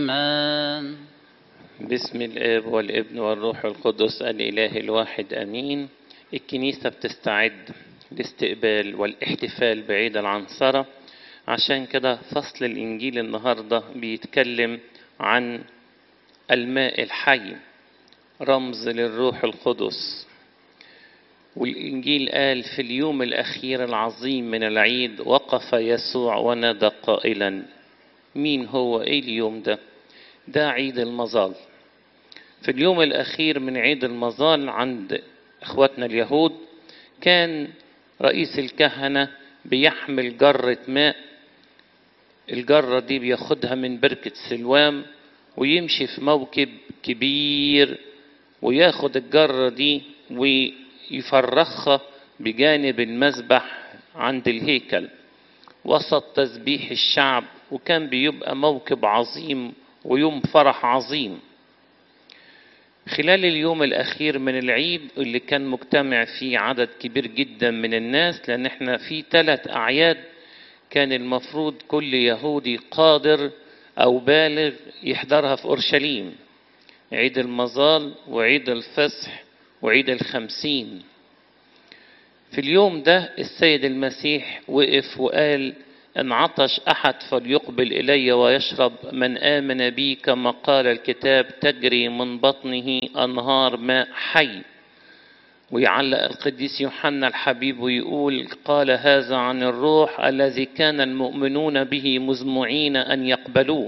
آمين بسم الآب والابن والروح القدس الإله الواحد أمين الكنيسة بتستعد لاستقبال والاحتفال بعيد العنصرة عشان كده فصل الإنجيل النهاردة بيتكلم عن الماء الحي رمز للروح القدس والإنجيل قال في اليوم الأخير العظيم من العيد وقف يسوع ونادى قائلا مين هو إيه اليوم ده ده عيد المظال في اليوم الأخير من عيد المظال عند إخواتنا اليهود كان رئيس الكهنة بيحمل جرة ماء الجرة دي بياخدها من بركة سلوام ويمشي في موكب كبير وياخد الجرة دي ويفرخها بجانب المذبح عند الهيكل وسط تسبيح الشعب وكان بيبقى موكب عظيم ويوم فرح عظيم خلال اليوم الأخير من العيد اللي كان مجتمع فيه عدد كبير جدا من الناس لأن احنا في ثلاث أعياد كان المفروض كل يهودي قادر أو بالغ يحضرها في أورشليم عيد المظال وعيد الفصح وعيد الخمسين في اليوم ده السيد المسيح وقف وقال إن عطش أحد فليقبل إلي ويشرب من آمن بي كما قال الكتاب تجري من بطنه أنهار ماء حي ويعلق القديس يوحنا الحبيب ويقول قال هذا عن الروح الذي كان المؤمنون به مزمعين أن يقبلوه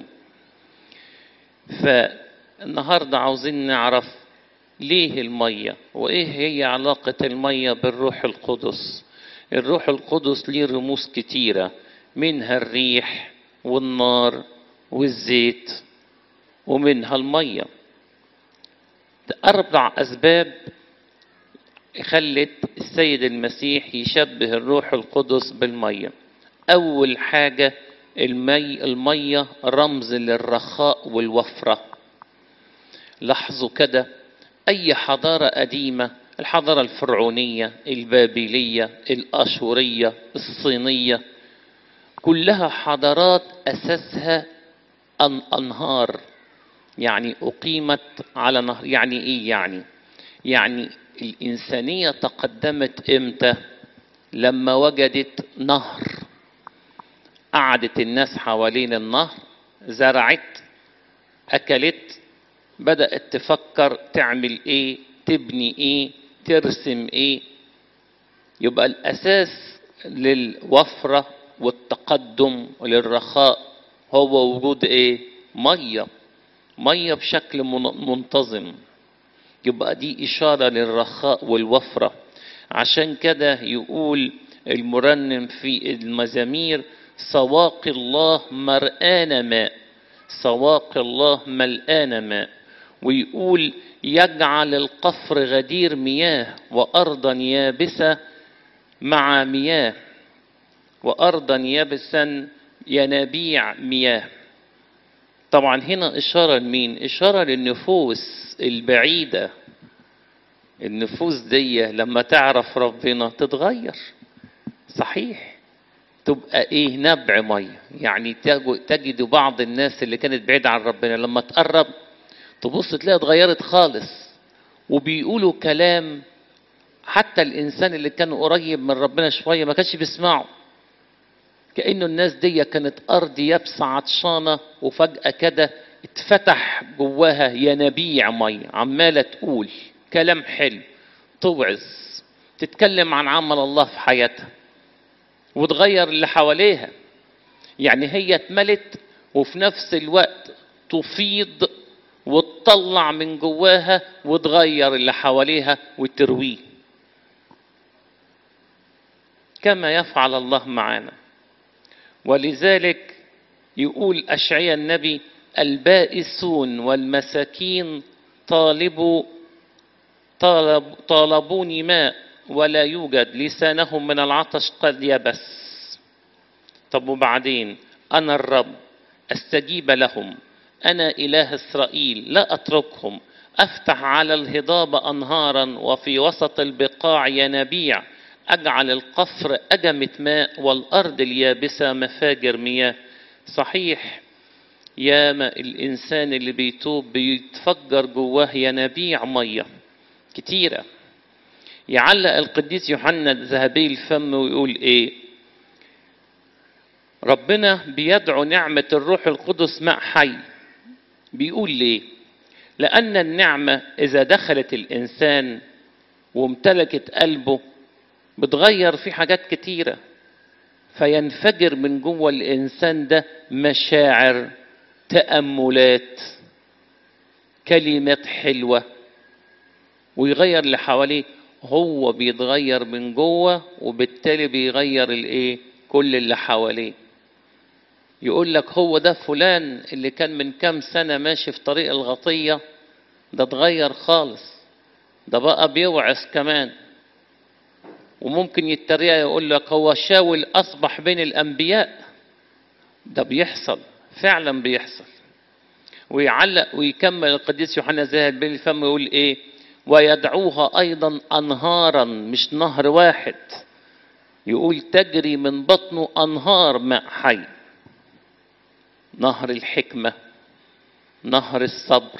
فالنهاردة عاوزين نعرف ليه المية وإيه هي علاقة المية بالروح القدس الروح القدس ليه رموز كتيره منها الريح والنار والزيت ومنها المية أربع أسباب خلت السيد المسيح يشبه الروح القدس بالمية أول حاجة المي المية رمز للرخاء والوفرة لاحظوا كده أي حضارة قديمة الحضارة الفرعونية البابلية الأشورية الصينية كلها حضارات أساسها أن أنهار يعني أقيمت على نهر يعني إيه يعني يعني الإنسانية تقدمت إمتى لما وجدت نهر قعدت الناس حوالين النهر زرعت أكلت بدأت تفكر تعمل إيه تبني إيه ترسم إيه يبقى الأساس للوفرة والتقدم وللرخاء هو وجود ايه ميه ميه بشكل منتظم يبقى دي اشاره للرخاء والوفره عشان كده يقول المرنم في المزامير سواقي الله مرآن ماء سواقي الله ملآن ماء ويقول يجعل القفر غدير مياه وأرضا يابسة مع مياه وأرضا يبسا ينابيع مياه طبعا هنا إشارة لمين؟ إشارة للنفوس البعيدة النفوس دي لما تعرف ربنا تتغير صحيح تبقى ايه نبع ميه يعني تجد بعض الناس اللي كانت بعيدة عن ربنا لما تقرب تبص تلاقيها اتغيرت خالص وبيقولوا كلام حتى الانسان اللي كان قريب من ربنا شويه ما كانش بيسمعه كأنه الناس دي كانت أرض يابسة عطشانة وفجأة كده اتفتح جواها ينابيع مية عمالة تقول كلام حلو توعظ تتكلم عن عمل الله في حياتها وتغير اللي حواليها يعني هي اتملت وفي نفس الوقت تفيض وتطلع من جواها وتغير اللي حواليها وترويه كما يفعل الله معنا ولذلك يقول أشعيا النبي البائسون والمساكين طالبوا طالب طالبوني ماء ولا يوجد لسانهم من العطش قد يبس طب وبعدين أنا الرب أستجيب لهم أنا إله إسرائيل لا أتركهم أفتح على الهضاب أنهارا وفي وسط البقاع ينابيع أجعل القفر أجمة ماء والأرض اليابسة مفاجر مياه صحيح ياما الإنسان اللي بيتوب بيتفجر جواه ينابيع مية كتيرة يعلق القديس يوحنا ذهبي الفم ويقول ايه ربنا بيدعو نعمة الروح القدس ماء حي بيقول ليه لأن النعمة إذا دخلت الإنسان وامتلكت قلبه بتغير فيه حاجات كتيرة فينفجر من جوه الإنسان ده مشاعر تأملات كلمات حلوة ويغير اللي حواليه هو بيتغير من جوه وبالتالي بيغير الايه كل اللي حواليه يقول لك هو ده فلان اللي كان من كام سنة ماشي في طريق الغطية ده اتغير خالص ده بقى بيوعظ كمان وممكن يتريق يقول لك هو شاول أصبح بين الأنبياء ده بيحصل فعلا بيحصل ويعلق ويكمل القديس يوحنا زاهد بين الفم ويقول ايه ويدعوها ايضا انهارا مش نهر واحد يقول تجري من بطنه انهار ماء حي نهر الحكمه نهر الصبر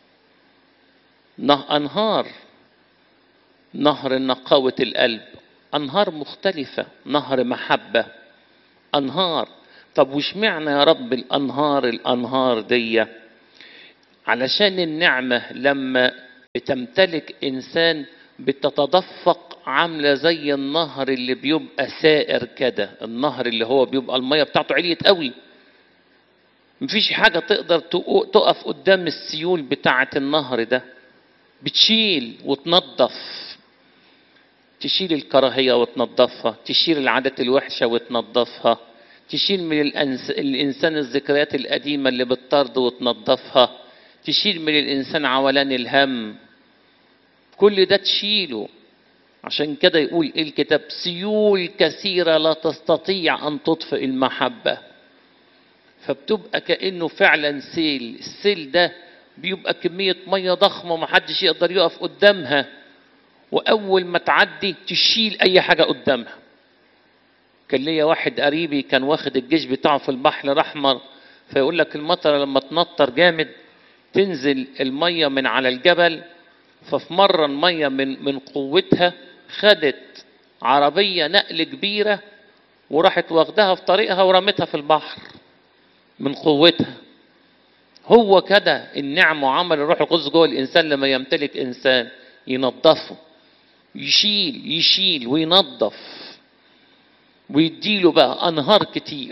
نه انهار نهر نقاوه القلب انهار مختلفه نهر محبه انهار طب وش معنى يا رب الانهار الانهار دي علشان النعمه لما بتمتلك انسان بتتدفق عامله زي النهر اللي بيبقى سائر كده النهر اللي هو بيبقى الميه بتاعته عليت قوي مفيش حاجه تقدر تقف قدام السيول بتاعه النهر ده بتشيل وتنظف تشيل الكراهيه وتنظفها تشيل العادات الوحشه وتنظفها تشيل من الأنس... الانسان الذكريات القديمه اللي بتطرد وتنظفها تشيل من الانسان عولان الهم كل ده تشيله عشان كده يقول إيه الكتاب سيول كثيره لا تستطيع ان تطفئ المحبه فبتبقى كانه فعلا سيل السيل ده بيبقى كميه ميه ضخمه محدش يقدر يقف قدامها واول ما تعدي تشيل اي حاجه قدامها كان ليا واحد قريبي كان واخد الجيش بتاعه في البحر الاحمر فيقول لك المطره لما تنطر جامد تنزل الميه من على الجبل ففي مره الميه من من قوتها خدت عربيه نقل كبيره وراحت واخدها في طريقها ورمتها في البحر من قوتها هو كده النعم وعمل الروح القدس جوه الانسان لما يمتلك انسان ينظفه يشيل يشيل وينظف ويديله بقى انهار كتير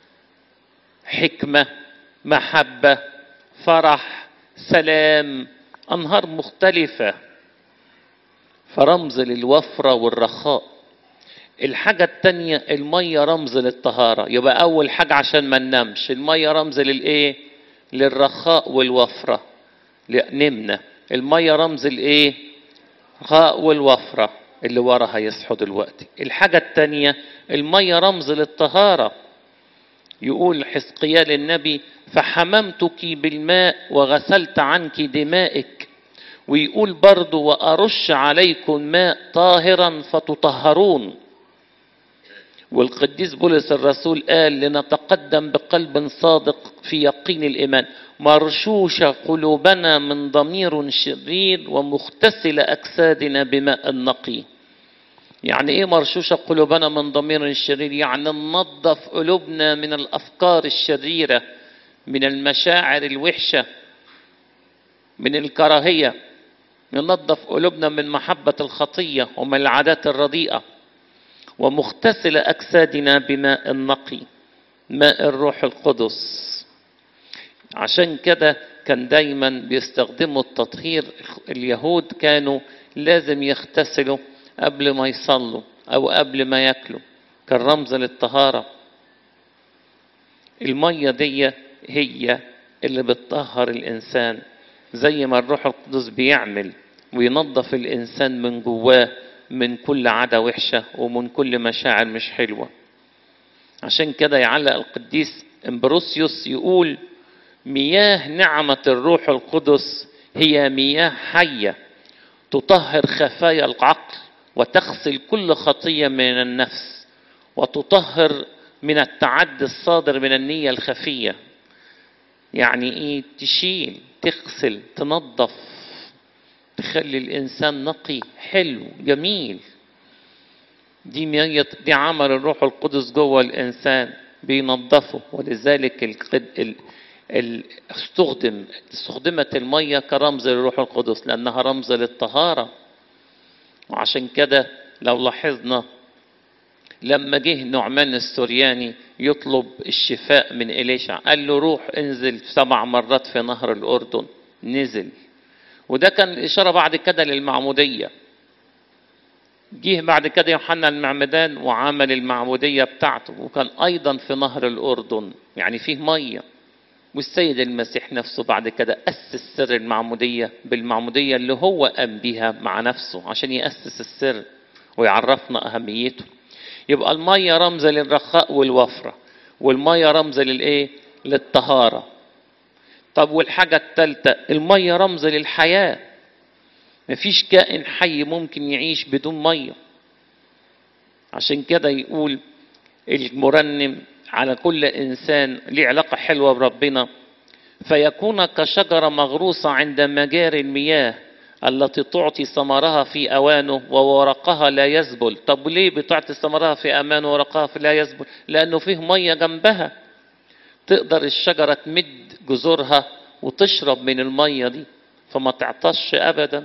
حكمه محبه فرح سلام انهار مختلفه فرمز للوفره والرخاء الحاجة التانية المية رمز للطهارة يبقى أول حاجة عشان ما ننامش المية رمز للإيه؟ للرخاء والوفرة نمنا المية رمز الإيه؟ الرخاء والوفرة اللي ورا هيصحوا دلوقتي الحاجة التانية المية رمز للطهارة يقول حزقيال النبي فحممتك بالماء وغسلت عنك دمائك ويقول برضو وأرش عليكم ماء طاهرا فتطهرون والقديس بولس الرسول قال لنتقدم بقلب صادق في يقين الإيمان مرشوش قلوبنا من ضمير شرير ومغتسل أجسادنا بماء نقي يعني ايه مرشوشة قلوبنا من ضمير شرير يعني ننظف قلوبنا من الأفكار الشريرة من المشاعر الوحشة من الكراهية ننظف قلوبنا من محبة الخطية ومن العادات الرديئة ومغتسل أجسادنا بماء النقي ماء الروح القدس عشان كده كان دايما بيستخدموا التطهير اليهود كانوا لازم يغتسلوا قبل ما يصلوا أو قبل ما ياكلوا كان رمز للطهارة المية دي هي اللي بتطهر الإنسان زي ما الروح القدس بيعمل وينظف الإنسان من جواه من كل عادة وحشة ومن كل مشاعر مش حلوة عشان كده يعلق القديس امبروسيوس يقول مياه نعمة الروح القدس هي مياه حية تطهر خفايا العقل وتغسل كل خطية من النفس وتطهر من التعدي الصادر من النية الخفية يعني ايه تشيل تغسل تنظف تخلي الانسان نقي حلو جميل دي مية دي عمل الروح القدس جوه الانسان بينظفه ولذلك القد... ال... ال... استخدم استخدمت الميه كرمز للروح القدس لانها رمز للطهاره وعشان كده لو لاحظنا لما جه نعمان السورياني يطلب الشفاء من إليشع قال له روح انزل سبع مرات في نهر الأردن نزل وده كان الإشارة بعد كده للمعمودية جه بعد كده يوحنا المعمدان وعمل المعمودية بتاعته وكان أيضا في نهر الأردن يعني فيه مية والسيد المسيح نفسه بعد كده أسس سر المعمودية بالمعمودية اللي هو قام بيها مع نفسه عشان يأسس السر ويعرفنا أهميته يبقى المية رمز للرخاء والوفرة والمية رمز للإيه؟ للطهارة طب والحاجة الثالثة المية رمز للحياة مفيش كائن حي ممكن يعيش بدون مية عشان كده يقول المرنم على كل إنسان ليه علاقة حلوة بربنا فيكون كشجرة مغروسة عند مجاري المياه التي تعطي ثمرها في أوانه وورقها لا يذبل طب ليه بتعطي ثمرها في أمان وورقها لا يذبل لأنه فيه مية جنبها تقدر الشجرة تمد جذورها وتشرب من المية دي فما تعطش أبدا